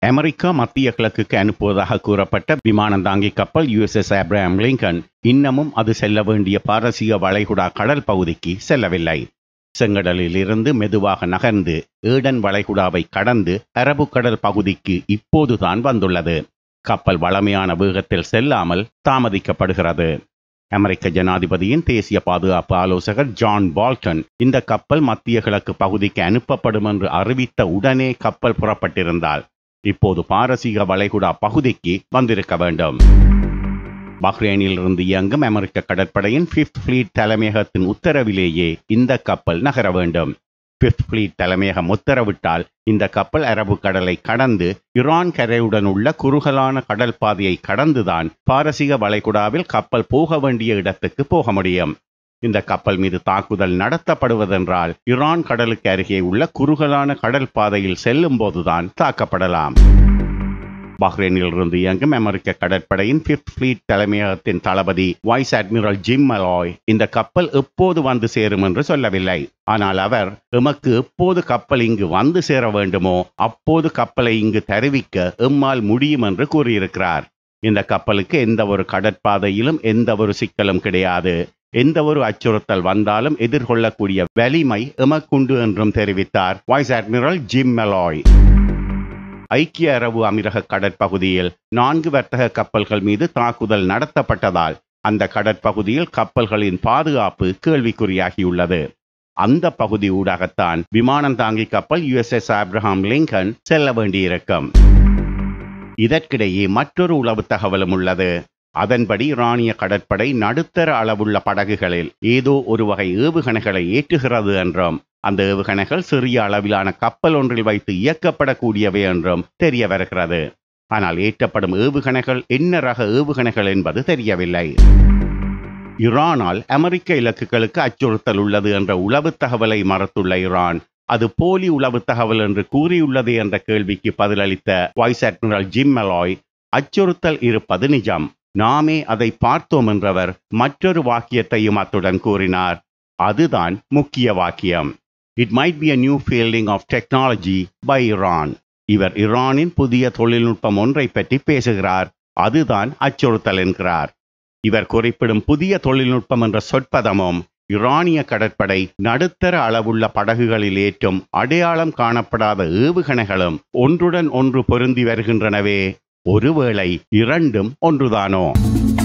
America மத்திய கிழக்குக்கு அனுப்புவதாக கூறப்பட்ட விமானந்தாங்கி கப்பல் யுஎஸ்எஸ் ஆப்ரஹாம் லிங்கன் இன்னமும் அது செல்ல வேண்டிய பாரசீக வளைகுடா கடல் பகுதிக்கு செல்லவில்லை செங்கடலில் இருந்து மெதுவாக நகர்ந்து ஏடன் வளைகுடாவை கடந்து அரபு கடல் பகுதிக்கு இப்போதுதான் வந்துள்ளது கப்பல் வளமையான வேகத்தில் செல்லாமல் தாமதிக்கப்படுகிறது அமெரிக்க ஜனாதிபதியின் தேசிய பாதுகாப்பு ஆலோசகர் ஜான் பால்டன் இந்த கப்பல் மத்திய கிழக்கு பகுதிக்கு அனுப்பப்படும் என்று அறிவித்த உடனே கப்பல் புறப்பட்டிருந்தால் இப்போது பாரசீக வளைகுடா பகுதிக்கு வந்திருக்க வேண்டும் பஹ்ரைனில் இருந்து இயங்கும் அமெரிக்க கடற்படையின் ஃபிஃப்த் ஃபிளீட் தலைமையகத்தின் உத்தரவிலேயே இந்த கப்பல் நகர வேண்டும் ஃபிஃப்த் ஃபிளீட் தலைமையகம் உத்தரவிட்டால் இந்த கப்பல் அரபு கடலை கடந்து ஈரான் கரையுடன் உள்ள குறுகலான கடல் பாதையை கடந்துதான் பாரசீக வளைகுடாவில் கப்பல் போக வேண்டிய இடத்துக்கு போக முடியும் இந்த கப்பல் மீது தாக்குதல் நடத்தப்படுவதென்றால் ஈரான் கடலுக்கு அருகே உள்ள குறுகலான கடல் பாதையில் செல்லும் போதுதான் தாக்கப்படலாம் பஹ்ரைனில் இருந்து இயங்கும் அமெரிக்க கடற்படையின் ஃபிஃப்த் ஃபிளீட் தலைமையகத்தின் தளபதி வைஸ் அட்மிரல் ஜிம் மலாய் இந்த கப்பல் எப்போது வந்து சேரும் என்று சொல்லவில்லை ஆனால் அவர் எமக்கு எப்போது கப்பல் இங்கு வந்து சேர வேண்டுமோ அப்போது கப்பலை இங்கு தெரிவிக்க எம்மால் முடியும் என்று கூறியிருக்கிறார் இந்த கப்பலுக்கு எந்த ஒரு கடற்பாதையிலும் எந்த ஒரு சிக்கலும் கிடையாது எந்த ஒரு அச்சுறுத்தல் வந்தாலும் எதிர்கொள்ளக்கூடிய வலிமை எமக்குண்டு என்றும் தெரிவித்தார் வைஸ் அட்மிரல் ஜிம் மெலாய் ஐக்கிய அரபு அமீரக கடற்பகுதியில் நான்கு வர்த்தக கப்பல்கள் மீது தாக்குதல் நடத்தப்பட்டதால் அந்த கடற்பகுதியில் கப்பல்களின் பாதுகாப்பு கேள்விக்குறியாகியுள்ளது அந்த பகுதி ஊடாகத்தான் விமானம் தாங்கி கப்பல் யுஎஸ்எஸ் ஆப்ரஹாம் லிங்கன் செல்ல வேண்டியிருக்கும் இதற்கிடையே மற்றொரு உளவு தகவலும் உள்ளது அதன்படி இராணிய கடற்படை நடுத்தர அளவுள்ள படகுகளில் ஏதோ ஒரு வகை ஏவுகணைகளை ஏற்றுகிறது என்றும் அந்த ஏவுகணைகள் சிறிய அளவிலான கப்பல் ஒன்றில் வைத்து இயக்கப்படக்கூடியவை என்றும் தெரிய வருகிறது ஆனால் ஏற்றப்படும் ஏவுகணைகள் என்ன ரக ஏவுகணைகள் என்பது தெரியவில்லை ஈரானால் அமெரிக்க இலக்குகளுக்கு அச்சுறுத்தல் உள்ளது என்ற உளவு தகவலை மறுத்துள்ள ஈரான் அது போலி உளவு தகவல் என்று கூறியுள்ளது என்ற கேள்விக்கு பதிலளித்த வைஸ் அட்மிரல் ஜிம் மெலாய் அச்சுறுத்தல் இருப்பது நிஜம் நாமே அதை பார்த்தோம் என்றவர் மற்றொரு வாக்கியத்தையும் அத்துடன் கூறினார் அதுதான் முக்கிய வாக்கியம் it might be a new fielding of technology by Iran இவர் ஈரானின் புதிய தொழில்நுட்பம் ஒன்றை பற்றி பேசுகிறார் அதுதான் அச்சுறுத்தல் என்கிறார் இவர் குறிப்பிடும் புதிய தொழில்நுட்பம் என்ற சொற்பதமும் ஈரானிய கடற்படை நடுத்தர அளவுள்ள படகுகளில் ஏற்றும் அடையாளம் காணப்படாத ஏவுகணைகளும் ஒன்றுடன் ஒன்று பொருந்தி வருகின்றனவே ஒருவேளை இரண்டும் ஒன்றுதானோ